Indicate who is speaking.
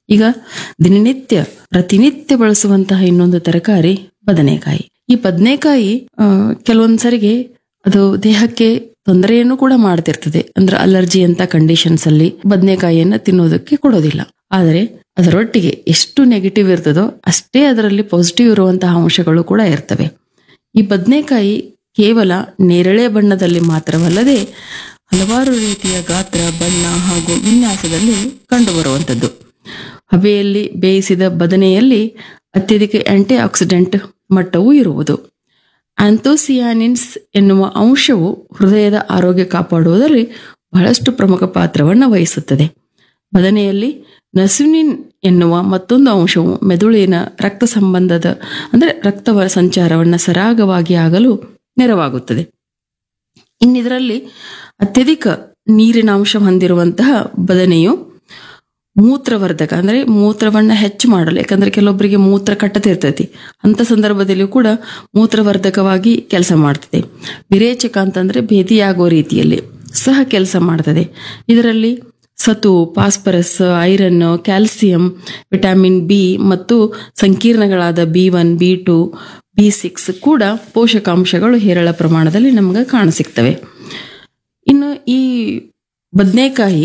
Speaker 1: ಈಗ ದಿನನಿತ್ಯ ಪ್ರತಿನಿತ್ಯ ಬಳಸುವಂತಹ ಇನ್ನೊಂದು ತರಕಾರಿ ಬದನೆಕಾಯಿ ಈ ಬದನೆಕಾಯಿ ಕೆಲವೊಂದ್ಸರಿಗೆ ಅದು ದೇಹಕ್ಕೆ ತೊಂದರೆಯನ್ನು ಕೂಡ ಮಾಡ್ತಿರ್ತದೆ ಅಂದ್ರೆ ಅಲರ್ಜಿ ಅಂತ ಕಂಡೀಷನ್ಸ್ ಅಲ್ಲಿ ಬದನೆಕಾಯಿಯನ್ನ ತಿನ್ನೋದಕ್ಕೆ ಕೊಡೋದಿಲ್ಲ ಆದರೆ ಅದರೊಟ್ಟಿಗೆ ಎಷ್ಟು ನೆಗೆಟಿವ್ ಇರ್ತದೋ ಅಷ್ಟೇ ಅದರಲ್ಲಿ ಪಾಸಿಟಿವ್ ಇರುವಂತಹ ಅಂಶಗಳು ಕೂಡ ಇರ್ತವೆ ಈ ಬದನೆಕಾಯಿ ಕೇವಲ ನೇರಳೆ ಬಣ್ಣದಲ್ಲಿ ಮಾತ್ರವಲ್ಲದೆ ಹಲವಾರು ರೀತಿಯ ಗಾತ್ರ ಬಣ್ಣ ಹಾಗೂ ವಿನ್ಯಾಸದಲ್ಲಿ ಕಂಡುಬರುವಂಥದ್ದು ಹಬೆಯಲ್ಲಿ ಬೇಯಿಸಿದ ಬದನೆಯಲ್ಲಿ ಅತ್ಯಧಿಕ ಆಂಟಿ ಆಕ್ಸಿಡೆಂಟ್ ಮಟ್ಟವೂ ಇರುವುದು ಆಂಥೋಸಿಯಾನಿನ್ಸ್ ಎನ್ನುವ ಅಂಶವು ಹೃದಯದ ಆರೋಗ್ಯ ಕಾಪಾಡುವುದರಲ್ಲಿ ಬಹಳಷ್ಟು ಪ್ರಮುಖ ಪಾತ್ರವನ್ನು ವಹಿಸುತ್ತದೆ ಬದನೆಯಲ್ಲಿ ನಸುನಿನ್ ಎನ್ನುವ ಮತ್ತೊಂದು ಅಂಶವು ಮೆದುಳಿನ ರಕ್ತ ಸಂಬಂಧದ ಅಂದರೆ ರಕ್ತ ಸಂಚಾರವನ್ನು ಸರಾಗವಾಗಿ ಆಗಲು ನೆರವಾಗುತ್ತದೆ ಇನ್ನಿದರಲ್ಲಿ ಅತ್ಯಧಿಕ ನೀರಿನ ಅಂಶ ಹೊಂದಿರುವಂತಹ ಬದನೆಯು ಮೂತ್ರವರ್ಧಕ ಅಂದ್ರೆ ಮೂತ್ರವನ್ನ ಹೆಚ್ಚು ಮಾಡಲು ಯಾಕಂದ್ರೆ ಕೆಲವೊಬ್ಬರಿಗೆ ಮೂತ್ರ ಕಟ್ಟತಿರ್ತೈತಿ ಅಂತ ಸಂದರ್ಭದಲ್ಲಿಯೂ ಕೂಡ ಮೂತ್ರವರ್ಧಕವಾಗಿ ಕೆಲಸ ಮಾಡ್ತದೆ ವಿರೇಚಕ ಅಂತಂದ್ರೆ ಭೇದಿಯಾಗುವ ರೀತಿಯಲ್ಲಿ ಸಹ ಕೆಲಸ ಮಾಡ್ತದೆ ಇದರಲ್ಲಿ ಸತು phosphorus iron calcium vitamin B ಮತ್ತು ಸಂಕೀರ್ಣಗಳಾದ B one B two B six ಕೂಡ ಪೋಷಕಾಂಶಗಳು ಹೇರಳ ಪ್ರಮಾಣದಲ್ಲಿ ನಮ್ಗೆ ಕಾಣಸಿಗ್ತವೆ ಇನ್ನು ಈ ಬದನೆಕಾಯಿ